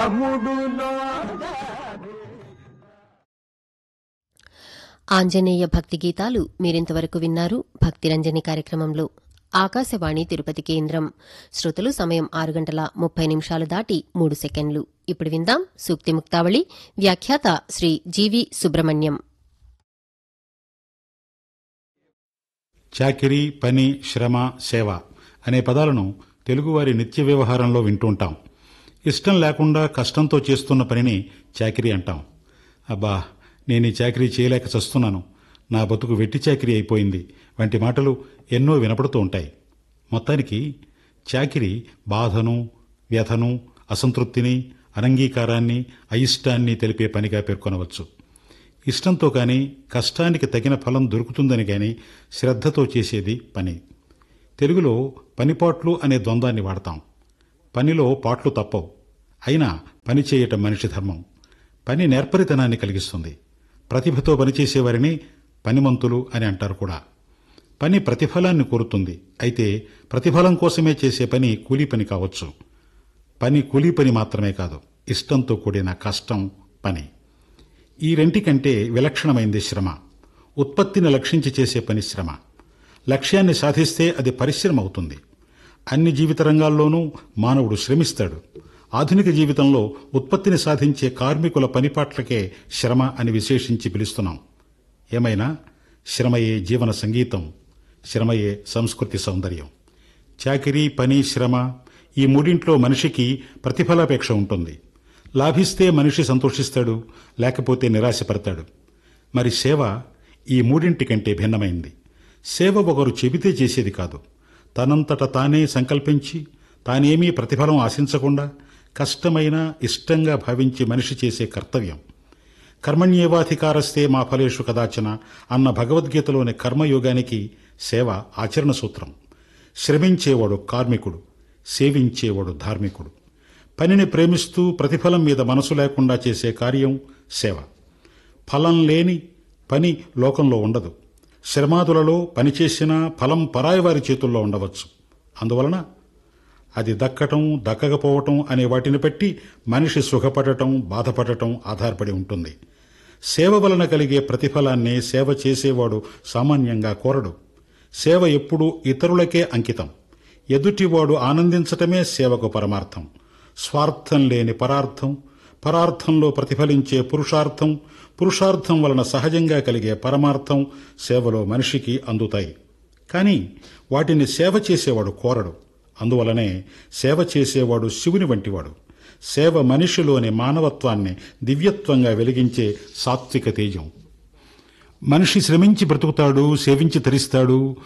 రాముడులో ఆంజనేయ భక్తి గీతాలు మీరింతవరకు విన్నారు భక్తిరంజని కార్యక్రమంలో ఆకాశవాణి తిరుపతి కేంద్రం శ్రోతలు సమయం ఆరు గంటల ముప్పై నిమిషాలు దాటి మూడు సెకండ్లు ఇప్పుడు విందాం సూక్తి ముక్తావళి వ్యాఖ్యాత శ్రీ జీవి సుబ్రహ్మణ్యం చాకిరీ పని శ్రమ సేవ అనే పదాలను తెలుగువారి నిత్య వ్యవహారంలో వింటుంటాం ఇష్టం లేకుండా కష్టంతో చేస్తున్న పనిని చాకిరీ అంటాం అబ్బా నేను ఈ చాకిరీ చేయలేక చస్తున్నాను నా బతుకు వెట్టి చాకిరీ అయిపోయింది వంటి మాటలు ఎన్నో వినపడుతూ ఉంటాయి మొత్తానికి చాకిరీ బాధను వ్యధను అసంతృప్తిని అనంగీకారాన్ని అయిష్టాన్ని తెలిపే పనిగా పేర్కొనవచ్చు ఇష్టంతో కానీ కష్టానికి తగిన ఫలం దొరుకుతుందని కానీ శ్రద్ధతో చేసేది పని తెలుగులో పనిపాట్లు అనే ద్వంద్వాన్ని వాడతాం పనిలో పాట్లు తప్పవు అయినా పని చేయటం మనిషి ధర్మం పని నేర్పరితనాన్ని కలిగిస్తుంది ప్రతిభతో పనిచేసేవారిని పనిమంతులు అని అంటారు కూడా పని ప్రతిఫలాన్ని కోరుతుంది అయితే ప్రతిఫలం కోసమే చేసే పని కూలీ పని కావచ్చు పని కూలీ పని మాత్రమే కాదు ఇష్టంతో కూడిన కష్టం పని ఈ రెంటికంటే విలక్షణమైంది శ్రమ ఉత్పత్తిని లక్షించి చేసే పని శ్రమ లక్ష్యాన్ని సాధిస్తే అది పరిశ్రమ అవుతుంది అన్ని జీవిత రంగాల్లోనూ మానవుడు శ్రమిస్తాడు ఆధునిక జీవితంలో ఉత్పత్తిని సాధించే కార్మికుల పనిపాట్లకే శ్రమ అని విశేషించి పిలుస్తున్నాం ఏమైనా శ్రమయే జీవన సంగీతం శ్రమయే సంస్కృతి సౌందర్యం చాకిరీ పని శ్రమ ఈ మూడింట్లో మనిషికి ప్రతిఫలాపేక్ష ఉంటుంది లాభిస్తే మనిషి సంతోషిస్తాడు లేకపోతే నిరాశపడతాడు మరి సేవ ఈ మూడింటి కంటే భిన్నమైంది సేవ ఒకరు చెబితే చేసేది కాదు తనంతట తానే సంకల్పించి తానేమీ ప్రతిఫలం ఆశించకుండా కష్టమైన ఇష్టంగా భావించి మనిషి చేసే కర్తవ్యం కర్మణ్యేవాధికారస్తే మా ఫలేషు కదాచన అన్న భగవద్గీతలోని కర్మయోగానికి సేవ ఆచరణ సూత్రం శ్రమించేవాడు కార్మికుడు సేవించేవాడు ధార్మికుడు పనిని ప్రేమిస్తూ ప్రతిఫలం మీద మనసు లేకుండా చేసే కార్యం సేవ ఫలం లేని పని లోకంలో ఉండదు శ్రమాదులలో పనిచేసినా ఫలం పరాయి వారి చేతుల్లో ఉండవచ్చు అందువలన అది దక్కటం దక్కకపోవటం అనే వాటిని బట్టి మనిషి సుఖపడటం బాధపడటం ఆధారపడి ఉంటుంది సేవ వలన కలిగే ప్రతిఫలాన్ని సేవ చేసేవాడు సామాన్యంగా కోరడు సేవ ఎప్పుడూ ఇతరులకే అంకితం ఎదుటివాడు ఆనందించటమే సేవకు పరమార్థం స్వార్థం లేని పరార్థం పరార్థంలో ప్రతిఫలించే పురుషార్థం పురుషార్థం వలన సహజంగా కలిగే పరమార్థం సేవలో మనిషికి అందుతాయి కానీ వాటిని సేవ చేసేవాడు కోరడు అందువలనే సేవ చేసేవాడు శివుని వంటివాడు సేవ మనిషిలోని మానవత్వాన్ని దివ్యత్వంగా వెలిగించే సాత్విక తేజం మనిషి శ్రమించి బ్రతుకుతాడు సేవించి తరిస్తాడు